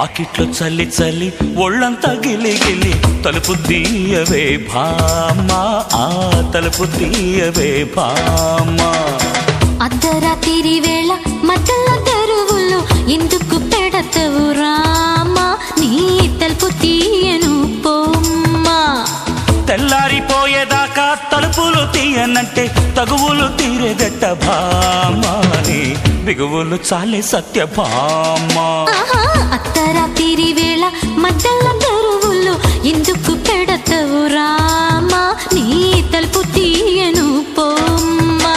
వాకిట్లో చల్లి చల్లి ఒళ్ళంతా గిలి గిలి తలుపు తీయవే భామా ఆ తలుపు తీయవే భామా అర్ధరాత్రి వేళ మధ్యల తెరువుల్లో ఎందుకు పెడతవు రామా నీ తలుపు తీయను పోమ్మా తెల్లారిపోయేదాకా తలుపులు తీయనంటే తగువులు తీరేదట భామాని బిగువులు చాలే సత్య భామా ఆహా, అర్ధరాత్రి వేళ మధ్యల తెరువుల్లో ఎందుకు పెడతవు రామా నీ తలుపు తీయను పోమ్మా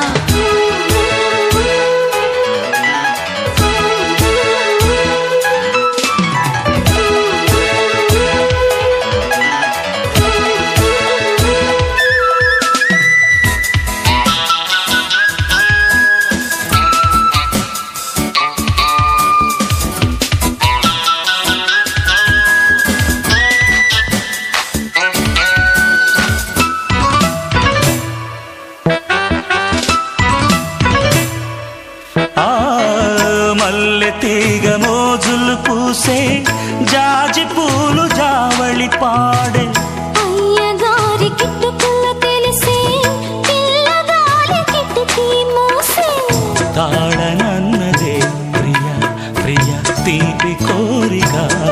ఆ మల్లె తీగ మోజులు పూసే జాజి పూలు జావళి పాడే అయ్యగారి కిట్టుకుల తెలిసే పిల్లగాలి కిటికీ మూసే తాళనన్నదే ప్రియ ప్రియ తీపి కోరిక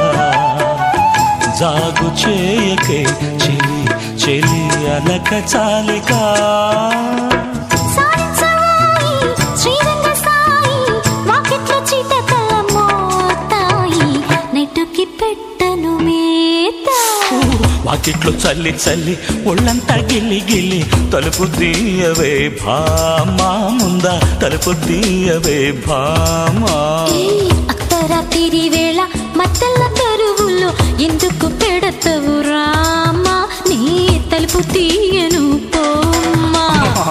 జాగు చేయకే చెలి చెలి అలక చాలిక సారించవాయి శ్రీరంగ సాయి వాకిట్లో చీటకల మోతాయి నెట్టుకి పెట్టను మేత వాకిట్లో చల్లి చల్లి ఒళ్ళంతా గిల్లి గిల్లి తలుపు తీయవే భామా ముందా తలుపు తీయవే భామా ఏయ్, అర్ధరాత్రి వేళ మత్తల తరువులో ఎందుకు పెడతవు రామా నీ తలుపు తీయను పోమ్మా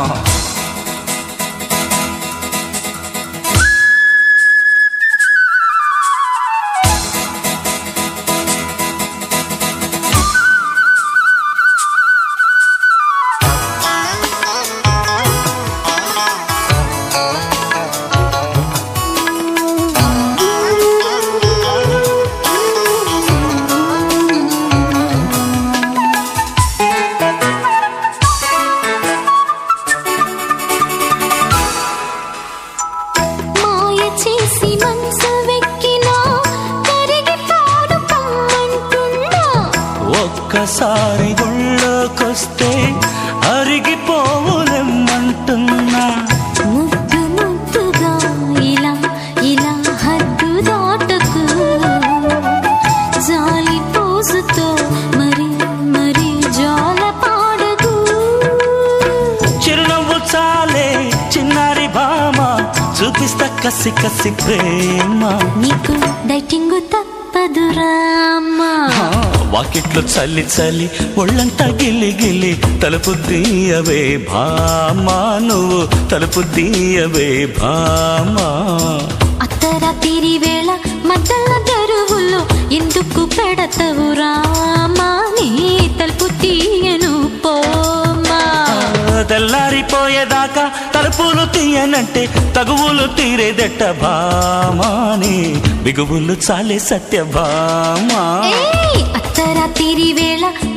మాయ చేసి మనసు వెక్కినా కరిగిపోడు కమ్మంటున్నా ఒక్కసారి గుళ్ళోకొస్తే అరిగిపోవులెమ్మంటున్నా ముద్దు ముద్దుగా ఇలా ఇలా హద్దు దాటకు జాలి పోసుతో మరి మరి జాల పాడకు చిరునవ్వు చాలే చిన్నారి భామ చూపిస్తా కసి కసి ప్రేమ నీకు డైటింగ్ తప్పదు రామ్మా ఆ, వాకిట్లో చల్లి చల్లి ఒళ్ళంతా గిల్లి గిల్లి తలుపు తీయవే భామా నువ్వు తలుపు తీయవే భామా అర్ధరాత్రి వేళ మధ్యల తెరువుల్లో ఎందుకు పెడతవు రామా నీ తలుపు తీయను పోమా తెల్లారిపోయేదాకా తలుపులు తీయనంటే తగువులు తీరేదెట్ట భామాని బిగువులు చాలే సత్య భామా ఏయ్, అర్ధరాత్రి వేళ